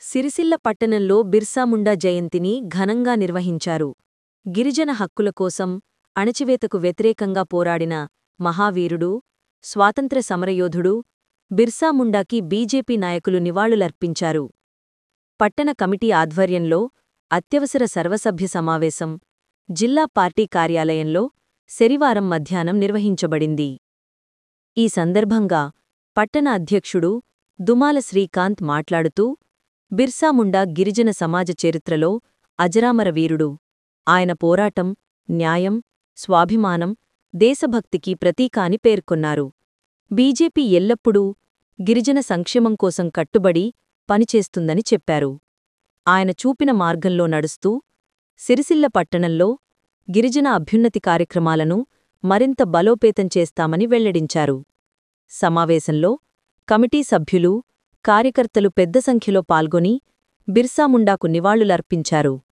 సిరిసిల్ల పట్టణంలో బిర్సాముండా జయంతిని ఘనంగా నిర్వహించారు గిరిజన హక్కుల కోసం అణచివేతకు వ్యతిరేకంగా పోరాడిన మహావీరుడు స్వాతంత్ర్య సమరయోధుడు బిర్సాముండాకి బీజేపీ నాయకులు నివాళులర్పించారు పట్టణ కమిటీ ఆధ్వర్యంలో అత్యవసర సర్వసభ్య సమావేశం జిల్లా పార్టీ కార్యాలయంలో శనివారం మధ్యాహ్నం నిర్వహించబడింది ఈ సందర్భంగా పట్టణ అధ్యక్షుడు దుమాల శ్రీకాంత్ మాట్లాడుతూ బిర్సాముండా గిరిజన సమాజ చరిత్రలో అజరామర వీరుడు ఆయన పోరాటం న్యాయం స్వాభిమానం దేశభక్తికి ప్రతీక అని పేర్కొన్నారు బీజేపీ ఎల్లప్పుడూ గిరిజన సంక్షేమం కోసం కట్టుబడి పనిచేస్తుందని చెప్పారు ఆయన చూపిన మార్గంలో నడుస్తూ సిరిసిల్ల పట్టణంలో గిరిజన అభ్యున్నతి కార్యక్రమాలను మరింత బలోపేతం చేస్తామని వెల్లడించారు సమావేశంలో కమిటీ సభ్యులు కార్యకర్తలు పెద్ద సంఖ్యలో పాల్గొని బిర్సాముండాకు నివాళులర్పించారు